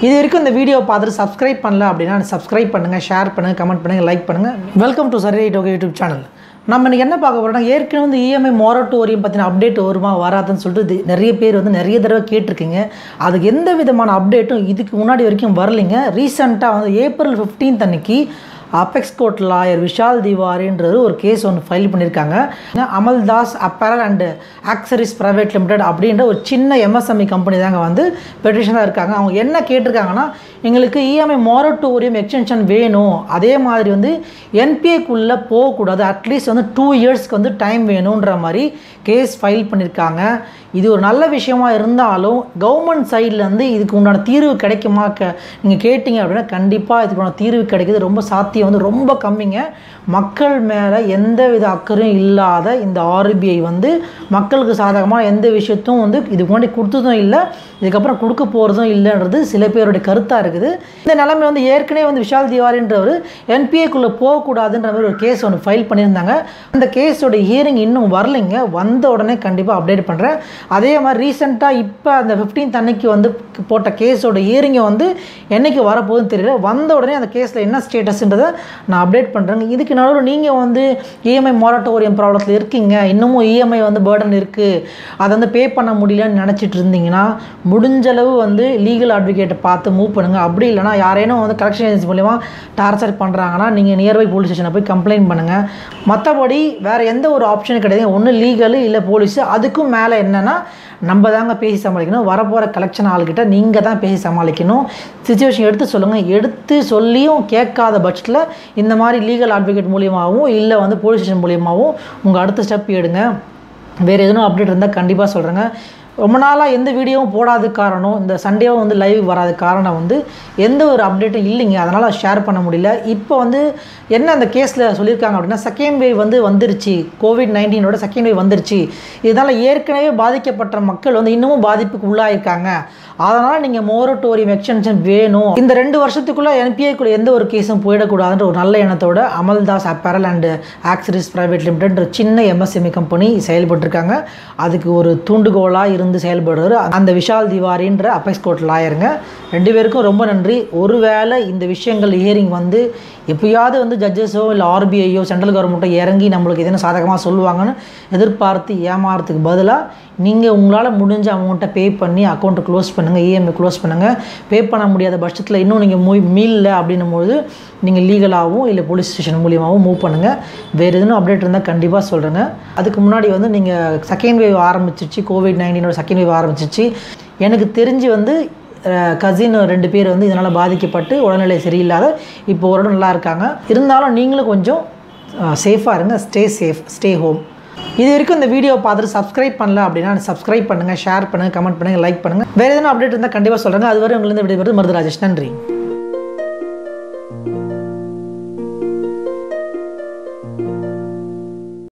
இது வரைக்கும் இந்த வீடியோ பார்த்துட்டு சப்ஸ்கிரைப் பண்ணல அப்படின்னா சப்ஸ்கிரைப் பண்ணுங்கள் ஷேர் பண்ணுங்கள் கமெண்ட் பண்ணுங்கள் லைக் பண்ணுங்கள் வெல்கம் டு சரி டோகே யூடியூப் சேனல் நம்ம இன்றைக்கி என்ன பார்க்க போகிறோம்னா ஏற்கனவே வந்து இஎம்ஐ மொரட்டோரியம் பற்றின அப்டேட் வருமா வராதுன்னு சொல்லிட்டு இது நிறைய பேர் வந்து நிறைய தடவை கேட்டிருக்கீங்க அதுக்கு எந்த விதமான அப்டேட்டும் இதுக்கு முன்னாடி வரைக்கும் வரலைங்க ரீசெண்டாக வந்து ஏப்ரல் 15th அன்னைக்கு அபெக்ஸ் கோர்ட் லாயர் விஷால் திவாரின்றது ஒரு கேஸ் ஒன்று ஃபைல் பண்ணியிருக்காங்க Amaldas apparel and accessories private limited அப்படின்ற ஒரு சின்ன எம்எஸ்எம்இ கம்பெனி தாங்க வந்து பெட்டிஷனாக இருக்காங்க அவங்க என்ன கேட்டிருக்காங்கன்னா எங்களுக்கு இஎம்ஐ மொரட்டோரியம் எக்ஸ்டென்ஷன் வேணும் அதே மாதிரி வந்து என்பிஏக்குள்ளே போகக்கூடாது அட்லீஸ்ட் வந்து டூ இயர்ஸ்க்கு வந்து டைம் வேணுன்ற மாதிரி கேஸ் ஃபைல் பண்ணியிருக்காங்க இது ஒரு நல்ல விஷயமா இருந்தாலும் கவர்மெண்ட் சைட்லேருந்து இதுக்கு உண்டான தீர்வு கிடைக்குமா க நீங்கள் கேட்டிங்க அப்படின்னா கண்டிப்பாக இதுக்கான தீர்வு கிடைக்குது ரொம்ப சாத்தியம் வந்து ரொம்ப கம்மிங்க மக்கள் மேலே எந்த வித அக்கறையும் இல்லாத இந்த ஆர்பிஐ வந்து மக்களுக்கு சாதகமாக எந்த விஷயத்தும் வந்து இதுக்கு முன்னாடி கொடுத்ததும் இல்லை இதுக்கப்புறம் கொடுக்க போகிறதும் இல்லைன்றது சில பேருடைய கருத்தாக இருக்குது இந்த நிலைமை வந்து ஏற்கனவே வந்து விஷால் திவாரின்றவர் என்பிஏக்குள்ளே போகக்கூடாதுன்ற மாதிரி ஒரு கேஸ் ஒன்று ஃபைல் பண்ணியிருந்தாங்க அந்த கேஸோட ஹியரிங் இன்னும் வரலைங்க வந்த உடனே கண்டிப்பாக அப்டேட் பண்ணுறேன் அதே மாதிரி ரீசெண்டாக இப்போ அந்த 15th அன்னைக்கு வந்து போட்ட கேஸோட ஹியரிங்கை வந்து என்னைக்கு வரப்போகுதுன்னு தெரியல வந்த உடனே அந்த கேஸில் என்ன ஸ்டேட்டஸ்ன்றதை நான் அப்டேட் பண்ணுறேங்க இதுக்கு நடுவில் நீங்கள் வந்து இஎம்ஐ மொரட்டோரியம் ப்ராப்ளத்தில் இருக்கீங்க இன்னமும் இஎம்ஐ வந்து பேர்டன் இருக்குது அதை வந்து பே பண்ண முடியலன்னு நினச்சிட்டு இருந்தீங்கன்னா முடிஞ்சளவு வந்து லீகல் அட்வொகேட்டை பார்த்து மூவ் பண்ணுங்கள் அப்படி இல்லைனா யாரேனும் வந்து கலெக்ஷன் ஏஜென்சி மூலிமா டார்ச்சர் பண்ணுறாங்கன்னா நீங்கள் நியர்பை போலீஸ் ஸ்டேஷனை போய் கம்ப்ளைண்ட் பண்ணுங்கள் மற்றபடி வேறு எந்த ஒரு ஆப்ஷனும் கிடையாது ஒன்று லீகலு இல்லை போலீஸு அதுக்கும் மேலே என்னென்னா நம்ம தாங்க பேசி சமாளிக்கணும் வரப்போகிற கலெக்ஷன் ஆள்கிட்ட நீங்கள் தான் பேசி சமாளிக்கணும் சுச்சுவேஷன் எடுத்து சொல்லுங்கள் எடுத்து சொல்லியும் கேட்காத பட்சத்தில் இந்த மாதிரி லீகல் அட்வொகேட் மூலியமாகவும் இல்லை வந்து போலீஸ் ஸ்டேஷன் மூலியமாகவும் உங்கள் அடுத்த ஸ்டெப் எடுங்க வேறு எதுவும் அப்டேட் இருந்தால் கண்டிப்பாக சொல்கிறேங்க ரொம்ப நாளாக எந்த வீடியோவும் போடாத காரணம் இந்த சண்டேவும் வந்து லைவ் வராத காரணம் வந்து எந்த ஒரு அப்டேட்டும் இல்லைங்க அதனால் ஷேர் பண்ண முடியல இப்போ வந்து என்ன அந்த கேஸில் சொல்லியிருக்காங்க அப்படின்னா செகண்ட் வேவ் வந்து வந்துருச்சு கோவிட் நைன்டீனோட செகண்ட் வேவ் வந்துருச்சு இதனால் ஏற்கனவே பாதிக்கப்பட்ட மக்கள் வந்து இன்னமும் பாதிப்புக்கு உள்ளாயிருக்காங்க அதனால் நீங்கள் மோரட்டோரியம் எக்ஸ்டென்ஷன் வேணும் இந்த ரெண்டு வருஷத்துக்குள்ளே என்பிஏக்குள்ள எந்த ஒரு கேஸும் போயிடக்கூடாதுன்ற ஒரு நல்ல எண்ணத்தோட Amaldas apparel and accessories private limited சின்ன எம்எஸ்எம்இ கம்பெனி செயல்பட்டுருக்காங்க அதுக்கு ஒரு தூண்டுகோலாக இருந்து செயல்படுறாரு அந்த விஷால் திவாரின்ற அபெக்ஸ் கோர்ட் லாயருங்க ரெண்டு பேருக்கும் ரொம்ப நன்றி ஒருவேளை இந்த விஷயங்கள் ஹியரிங் வந்து எப்பயாவது வந்து ஜட்ஜஸோ இல்லை ஆர்பிஐயோ சென்ட்ரல் கவர்மெண்ட்டோ இறங்கி நம்மளுக்கு எதுவும் சாதகமாக சொல்லுவாங்கன்னு எதிர்பார்த்து ஏமாறதுக்கு பதிலாக நீங்கள் உங்களால் முடிஞ்ச அமௌண்ட்டை பே பண்ணி அக்கௌண்ட்டை க்ளோஸ் பண்ணுங்கள் இஎம்ஐ க்ளோஸ் பண்ணுங்கள் பே பண்ண முடியாத பட்சத்தில் இன்னும் நீங்கள் மூ மீளல அப்படின்னும் போது நீங்கள் லீகலாகவும் இல்லை போலீஸ் ஸ்டேஷன் மூலியமாகவும் மூவ் பண்ணுங்கள் வேறு எதுவும் அப்டேட் இருந்தால் கண்டிப்பாக சொல்கிறேங்க அதுக்கு முன்னாடி வந்து நீங்கள் செகண்ட் வேவ் ஆரம்பிச்சிச்சு கோவிட் நைன்டீனோட செகண்ட் வேவ் ஆரம்பிச்சிச்சு எனக்கு தெரிஞ்சு வந்து கசின் ரெண்டு பேர் வந்து இதனால் பாதிக்கப்பட்டு உடல்நிலை சரியில்லாத இப்போ ஓரளவு நல்லா இருக்காங்க இருந்தாலும் நீங்களும் கொஞ்சம் சேஃபாக இருங்க ஸ்டே சேஃப் ஸ்டே ஹோம் இது வரைக்கும் இந்த வீடியோ பார்த்துட்டு சப்ஸ்கிரைப் பண்ணல அப்படின்னா சப்ஸ்கிரைப் பண்ணுங்கள் ஷேர் பண்ணுங்கள் கமெண்ட் பண்ணுங்கள் லைக் பண்ணுங்கள் வேறு எதுவும் அப்டேட் இருந்தால் கண்டிப்பாக சொல்கிறேங்க அதுவரை உங்களுக்கு இந்த வீடியோ வருது மருது ராஜேஷ் நன்றி